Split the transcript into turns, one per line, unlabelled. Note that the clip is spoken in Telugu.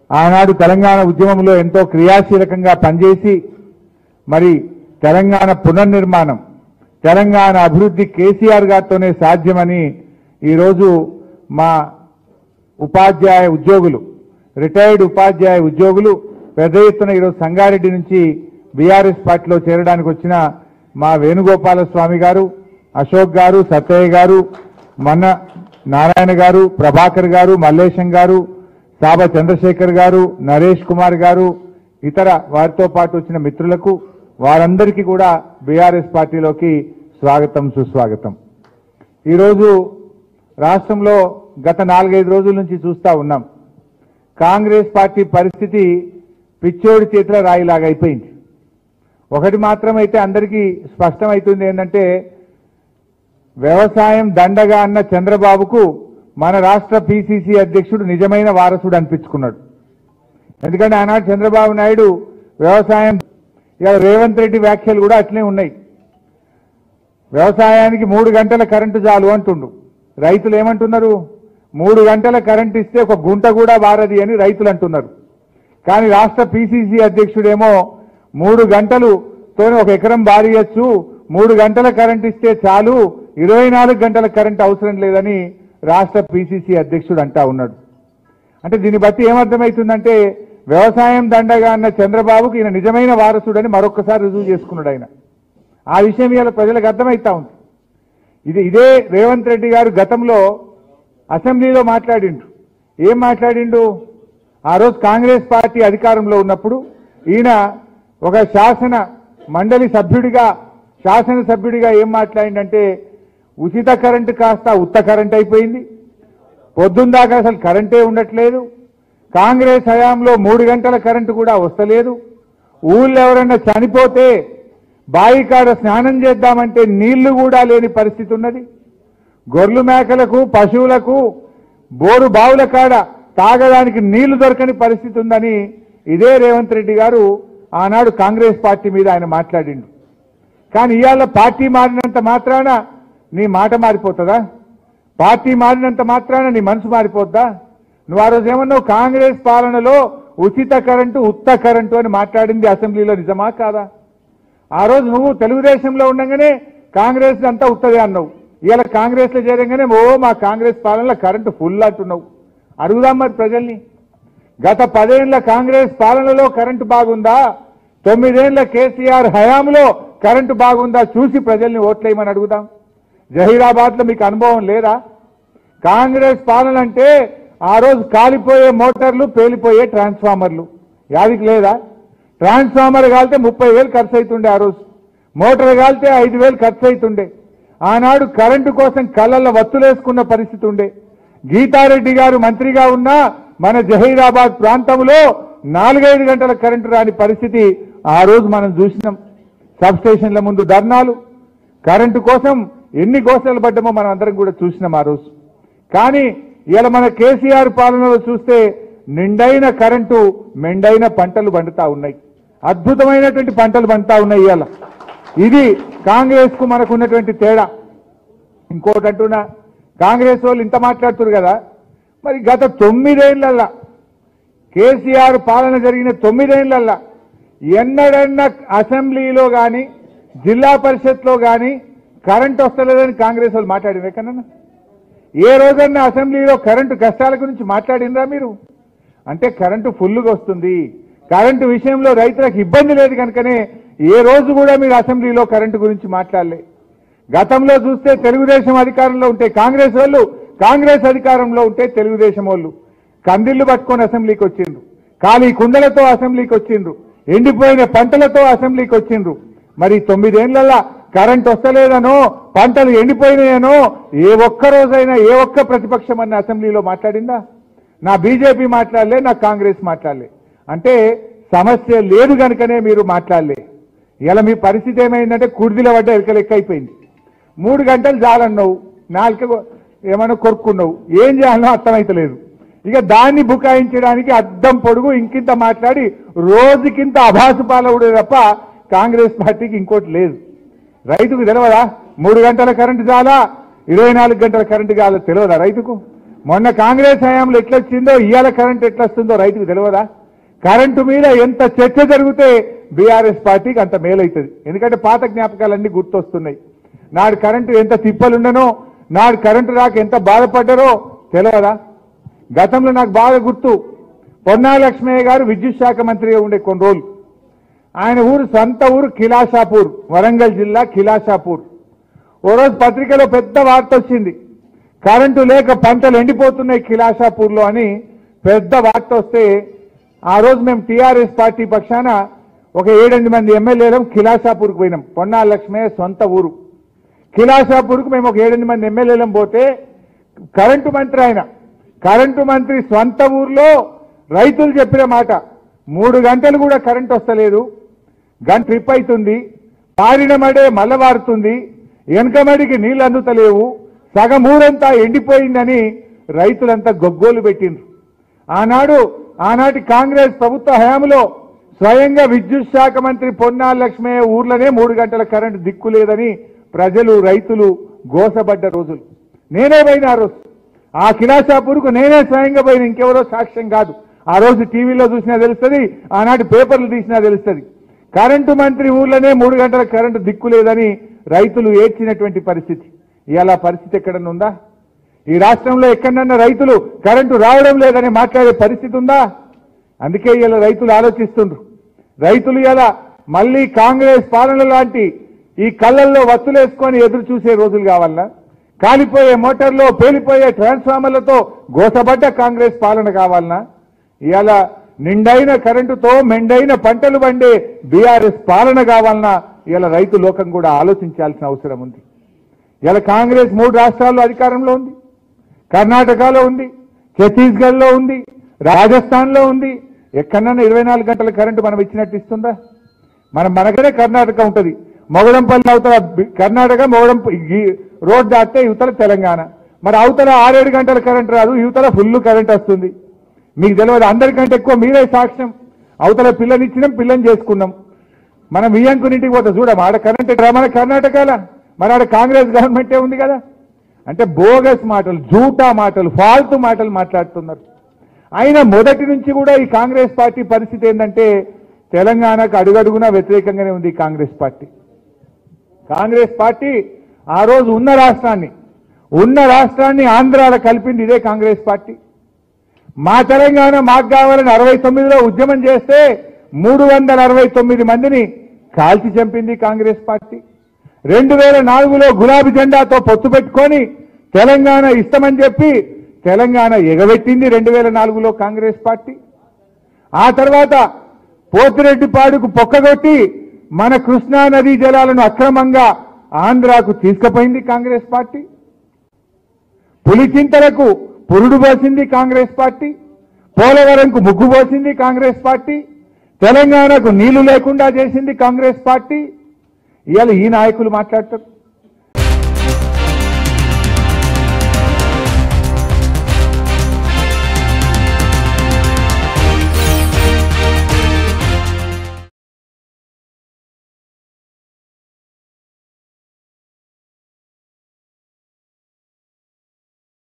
ఆనాడు తెలంగాణ ఉద్యమంలో ఎంతో క్రియాశీలకంగా పనిచేసి మరి తెలంగాణ పునర్నిర్మాణం తెలంగాణ అభివృద్ధి కేసీఆర్ గారితోనే సాధ్యమని ఈరోజు మా ఉపాధ్యాయ ఉద్యోగులు రిటైర్డ్ ఉపాధ్యాయ ఉద్యోగులు పెద్ద ఎత్తున ఈరోజు సంగారెడ్డి నుంచి బీఆర్ఎస్ పార్టీలో చేరడానికి వచ్చిన మా వేణుగోపాల స్వామి గారు అశోక్ గారు సత్తయ్య గారు మన్న నారాయణ గారు ప్రభాకర్ గారు మల్లేశం గారు సాబ చంద్రశేఖర్ గారు నరేష్ కుమార్ గారు ఇతర వారితో పాటు వచ్చిన మిత్రులకు వారందరికీ కూడా బీఆర్ఎస్ పార్టీలోకి స్వాగతం సుస్వాగతం ఈరోజు రాష్ట్రంలో గత నాలుగైదు రోజుల నుంచి చూస్తా ఉన్నాం కాంగ్రెస్ పార్టీ పరిస్థితి పిచ్చోడి చేతిలో రాయిలాగా అయిపోయింది ఒకటి మాత్రమైతే అందరికీ స్పష్టమవుతుంది ఏంటంటే వ్యవసాయం దండగా అన్న చంద్రబాబుకు మన రాష్ట్ర పిసిసి అధ్యక్షుడు నిజమైన వారసుడు అనిపించుకున్నాడు ఎందుకంటే ఆనాడు చంద్రబాబు నాయుడు వ్యవసాయం ఇవాళ రేవంత్ రెడ్డి వ్యాఖ్యలు కూడా అట్లే ఉన్నాయి వ్యవసాయానికి మూడు గంటల కరెంటు చాలు అంటుండు రైతులు ఏమంటున్నారు మూడు గంటల కరెంట్ ఇస్తే ఒక గుంట కూడా వారది అని రైతులు అంటున్నారు కానీ రాష్ట్ర పిసిసి అధ్యక్షుడేమో మూడు గంటలుతో ఒక ఎకరం బారియచ్చు మూడు గంటల కరెంట్ ఇస్తే చాలు ఇరవై నాలుగు గంటల కరెంట్ అవసరం లేదని రాష్ట్ర పిసిసి అధ్యక్షుడు అంటా ఉన్నాడు అంటే దీన్ని బట్టి ఏమర్థమవుతుందంటే వ్యవసాయం దండగా అన్న చంద్రబాబుకి ఈయన నిజమైన వారసుడని మరొకసారి రుజువు చేసుకున్నాడు ఆయన ఆ విషయం ఇవాళ ప్రజలకు అర్థమవుతా ఉంది ఇది ఇదే రేవంత్ రెడ్డి గారు గతంలో అసెంబ్లీలో మాట్లాడిండు ఏం మాట్లాడిండు ఆ రోజు కాంగ్రెస్ పార్టీ అధికారంలో ఉన్నప్పుడు ఈయన ఒక శాసన మండలి సభ్యుడిగా శాసనసభ్యుడిగా ఏం మాట్లాడిండంటే ఉచిత కరెంటు కాస్త ఉత్త కరెంట్ అయిపోయింది పొద్దుందాకా అసలు కరెంటే ఉండట్లేదు కాంగ్రెస్ హయాంలో మూడు గంటల కరెంటు కూడా వస్తలేదు ఊళ్ళో ఎవరన్నా చనిపోతే బావి కాడ స్నానం చేద్దామంటే నీళ్లు కూడా లేని పరిస్థితి ఉన్నది గొర్రెలు మేకలకు పశువులకు బోరు బావుల కాడ తాగడానికి నీళ్లు దొరకని పరిస్థితి ఉందని ఇదే రేవంత్ రెడ్డి గారు ఆనాడు కాంగ్రెస్ పార్టీ మీద ఆయన మాట్లాడిండు కానీ ఇవాళ పార్టీ మారినంత మాత్రాన నీ మాట మారిపోతుందా పార్టీ మారినంత మాత్రాన నీ మనసు మారిపోద్దా నువ్వు ఆ రోజు ఏమన్నావు కాంగ్రెస్ పాలనలో ఉచిత కరెంటు ఉత్త కరెంటు అని మాట్లాడింది అసెంబ్లీలో నిజమా కాదా ఆ రోజు నువ్వు తెలుగుదేశంలో ఉండగానే కాంగ్రెస్ అంతా ఉత్తదే అన్నావు ఇవాళ కాంగ్రెస్ లో చేరంగానే ఓ మా కాంగ్రెస్ పాలనలో కరెంటు ఫుల్ అంటున్నావు అడుగుదాం మరి ప్రజల్ని గత పదేళ్ల కాంగ్రెస్ పాలనలో కరెంటు బాగుందా తొమ్మిదేళ్ల కేసీఆర్ హయాంలో కరెంటు బాగుందా చూసి ప్రజల్ని ఓట్లేయమని అడుగుదాం జహీరాబాద్ లో మీకు అనుభవం లేదా కాంగ్రెస్ పాలన అంటే ఆ రోజు కాలిపోయే మోటార్లు పేలిపోయే ట్రాన్స్ఫార్మర్లు యాదికి లేదా ట్రాన్స్ఫార్మర్ కాలితే ముప్పై వేలు ఖర్చు అవుతుండే ఆ రోజు మోటార్ కాలితే ఐదు వేలు ఖర్చు అవుతుండే ఆనాడు కరెంటు కోసం కళ్ళల్లో వత్తులేసుకున్న పరిస్థితి ఉండే గీతారెడ్డి గారు మంత్రిగా ఉన్నా మన జహీరాబాద్ ప్రాంతంలో నాలుగైదు గంటల కరెంటు రాని పరిస్థితి ఆ రోజు మనం చూసినాం సబ్ స్టేషన్ల ముందు ధర్నాలు కరెంటు కోసం ఎన్ని గోసలు పడ్డామో మనం అందరం కూడా చూసినాం ఆ రోజు కానీ ఇలా మన కేసీఆర్ పాలనలో చూస్తే నిండైన కరెంటు మెండైన పంటలు పండుతా ఉన్నాయి అద్భుతమైనటువంటి పంటలు పండుతా ఉన్నాయి ఇవాళ ఇది కాంగ్రెస్ కు మనకు ఉన్నటువంటి తేడా ఇంకోటి అంటున్నా కాంగ్రెస్ వాళ్ళు ఇంత మాట్లాడుతున్నారు కదా మరి గత తొమ్మిదేళ్లల్లా కేసీఆర్ పాలన జరిగిన తొమ్మిదేళ్లల్లా ఎన్నడన్నా అసెంబ్లీలో గాని జిల్లా పరిషత్లో గాని కరెంట్ వస్తలేదని కాంగ్రెస్ వాళ్ళు మాట్లాడిన ఎక్కడన్నా ఏ రోజన్నా అసెంబ్లీలో కరెంటు కష్టాల గురించి మాట్లాడినరా మీరు అంటే కరెంటు ఫుల్గా వస్తుంది కరెంటు విషయంలో రైతులకు ఇబ్బంది లేదు కనుకనే ఏ రోజు కూడా మీరు అసెంబ్లీలో కరెంటు గురించి మాట్లాడలే గతంలో చూస్తే తెలుగుదేశం అధికారంలో ఉంటే కాంగ్రెస్ వాళ్ళు కాంగ్రెస్ అధికారంలో ఉంటే తెలుగుదేశం వాళ్ళు కందిళ్లు పట్టుకొని అసెంబ్లీకి వచ్చిండ్రు ఖాళీ కుండలతో అసెంబ్లీకి వచ్చిండ్రు ఎండిపోయిన పంటలతో అసెంబ్లీకి వచ్చిండ్రు మరి తొమ్మిదేళ్లలో కరెంట్ వస్తలేదనో పంటలు ఎండిపోయినాయనో ఏ ఒక్క రోజైనా ఏ ఒక్క ప్రతిపక్షం అన్న అసెంబ్లీలో మాట్లాడిందా నా బీజేపీ మాట్లాడలే నా కాంగ్రెస్ మాట్లాడలే అంటే సమస్య లేదు కనుకనే మీరు మాట్లాడలే ఇలా మీ పరిస్థితి ఏమైందంటే కుర్దిల పడ్డ ఎలక లెక్క అయిపోయింది మూడు గంటలు చాలన్నావు నాలుక ఏమన్నా కొరుక్కున్నావు ఏం చేయాలనో అర్థమైతలేదు ఇక దాన్ని బుకాయించడానికి అద్దం పొడుగు ఇంకింత మాట్లాడి రోజుకింత అభాసు పాలవుడే తప్ప కాంగ్రెస్ పార్టీకి ఇంకోటి లేదు రైతుకు తెలియదా మూడు గంటల కరెంటు చాలా ఇరవై నాలుగు గంటల కరెంటు కావాలో తెలియదా రైతుకు మొన్న కాంగ్రెస్ హయాంలో ఎట్లొచ్చిందో ఇవాళ కరెంట్ ఎట్లా వస్తుందో రైతుకు తెలియదా కరెంటు మీద ఎంత చర్చ జరిగితే బీఆర్ఎస్ పార్టీకి అంత మేలవుతుంది ఎందుకంటే పాత జ్ఞాపకాలన్నీ గుర్తొస్తున్నాయి నాడు కరెంటు ఎంత తిప్పలుండనో నాడు కరెంటు రాక ఎంత బాధపడ్డారో తెలియదా గతంలో నాకు బాగా గుర్తు పొన్నా లక్ష్మయ్య గారు విద్యుత్ శాఖ మంత్రిగా ఉండే కొన్ని రోజులు ఆయన ఊరు సొంత ఊరు కిలాషాపూర్ వరంగల్ జిల్లా కిలాషాపూర్ ఓ రోజు పత్రికలో పెద్ద వార్త వచ్చింది కరెంటు లేక పంటలు ఎండిపోతున్నాయి కిలాషాపూర్లో అని పెద్ద వార్త వస్తే ఆ రోజు మేము టీఆర్ఎస్ పార్టీ పక్షాన ఒక ఏడెనిమిది మంది ఎమ్మెల్యేలం కిలాషాపూర్కి పోయినాం పొన్నా లక్ష్మయ్య సొంత ఊరు కిలాషాపూర్కు మేము ఒక ఏడెనిమిది మంది ఎమ్మెల్యేలం పోతే కరెంటు మంత్రి ఆయన కరెంటు మంత్రి స్వంత ఊర్లో రైతులు చెప్పిన మాట మూడు గంటలు కూడా కరెంట్ వస్తలేదు గంట ట్రిప్ అవుతుంది పారిన మడే మల్లవారుతుంది వెనకమడికి నీళ్లు అందుతలేవు సగం ఊరంతా ఎండిపోయిందని రైతులంతా గొగ్గోలు పెట్టిండ్రు ఆనాడు ఆనాటి కాంగ్రెస్ ప్రభుత్వ హయాంలో స్వయంగా విద్యుత్ శాఖ మంత్రి పొన్నాల లక్ష్మయ్య ఊర్లోనే మూడు గంటల కరెంటు దిక్కు లేదని ప్రజలు రైతులు గోసబడ్డ రోజులు నేనే పోయిన ఆ రోజు ఆ కిలాషాపూర్కు నేనే స్వయంగా పోయిన ఇంకెవరో సాక్ష్యం కాదు ఆ రోజు టీవీలో చూసినా తెలుస్తుంది ఆనాటి పేపర్లు తీసినా తెలుస్తుంది కరెంటు మంత్రి ఊర్లోనే మూడు గంటల కరెంటు దిక్కు లేదని రైతులు ఏడ్చినటువంటి పరిస్థితి ఇవాళ ఆ పరిస్థితి ఎక్కడన్నా ఉందా ఈ రాష్ట్రంలో ఎక్కడన్నా రైతులు కరెంటు రావడం లేదని మాట్లాడే పరిస్థితి ఉందా అందుకే ఇలా రైతులు ఆలోచిస్తుండ్రు రైతులు ఇలా మళ్ళీ కాంగ్రెస్ పాలన లాంటి ఈ కళ్ళల్లో వత్తులేసుకొని ఎదురు చూసే రోజులు కావాలన్నా కాలిపోయే మోటార్లో పేలిపోయే ట్రాన్స్ఫార్మర్లతో గోసబడ్డ కాంగ్రెస్ పాలన కావాలన్నా ఇవాళ నిండైన కరెంటుతో మెండైన పంటలు పండే బీఆర్ఎస్ పాలన కావాలన్నా ఇవాళ రైతు లోకం కూడా ఆలోచించాల్సిన అవసరం ఉంది ఇలా కాంగ్రెస్ మూడు రాష్ట్రాల్లో అధికారంలో ఉంది కర్ణాటకలో ఉంది ఛత్తీస్గఢ్లో ఉంది రాజస్థాన్లో ఉంది ఎక్కడన్నా ఇరవై నాలుగు గంటల కరెంటు మనం ఇచ్చినట్టు ఇస్తుందా మనం మనకనే కర్ణాటక ఉంటుంది మొగడంపల్లి అవతల బి- కర్ణాటక మొగడం రోడ్ దాటితే యువతల తెలంగాణ మరి అవతల ఆరేడు గంటల కరెంట్ రాదు యువతల ఫుల్ కరెంట్ వస్తుంది మీకు తెలియదు అందరికంటే ఎక్కువ మీరే సాక్ష్యం అవతల పిల్లనిచ్చినాం పిల్లని చేసుకున్నాం మనం వియ్యంకునింటికి పోతే చూడం ఆడ కరెంట్ ఎక్కడ మన కర్ణాటకల మన ఆడ కాంగ్రెస్ గవర్నమెంటే ఉంది కదా అంటే బోగస్ మాటలు జూటా మాటలు ఫాల్తు మాటలు మాట్లాడుతున్నారు అయినా మొదటి నుంచి కూడా ఈ కాంగ్రెస్ పార్టీ పరిస్థితి ఏంటంటే తెలంగాణకు అడుగడుగునా వ్యతిరేకంగానే ఉంది ఈ కాంగ్రెస్ పార్టీ కాంగ్రెస్ పార్టీ ఆ రోజు ఉన్న రాష్ట్రాన్ని ఉన్న రాష్ట్రాన్ని ఆంధ్రాల కలిపింది ఇదే కాంగ్రెస్ పార్టీ మా తెలంగాణ మాకు కావాలని అరవై తొమ్మిదిలో ఉద్యమం చేస్తే మూడు వందల అరవై తొమ్మిది మందిని కాల్చి చంపింది కాంగ్రెస్ పార్టీ రెండు వేల నాలుగులో గులాబీ జెండాతో పొత్తు పెట్టుకొని తెలంగాణ ఇస్తామని చెప్పి తెలంగాణ ఎగబెట్టింది రెండు వేల నాలుగులో కాంగ్రెస్ పార్టీ ఆ తర్వాత పోతిరెడ్డిపాడుకు పొక్కగొట్టి మన కృష్ణా నదీ జలాలను అక్రమంగా ఆంధ్రాకు తీసుకుపోయింది కాంగ్రెస్ పార్టీ పులిచింతలకు పురుడు పోసింది కాంగ్రెస్ పార్టీ పోలవరంకు ముగ్గు పోసింది కాంగ్రెస్ పార్టీ తెలంగాణకు నీళ్లు లేకుండా చేసింది కాంగ్రెస్ పార్టీ ఇవాళ ఈ నాయకులు మాట్లాడతారు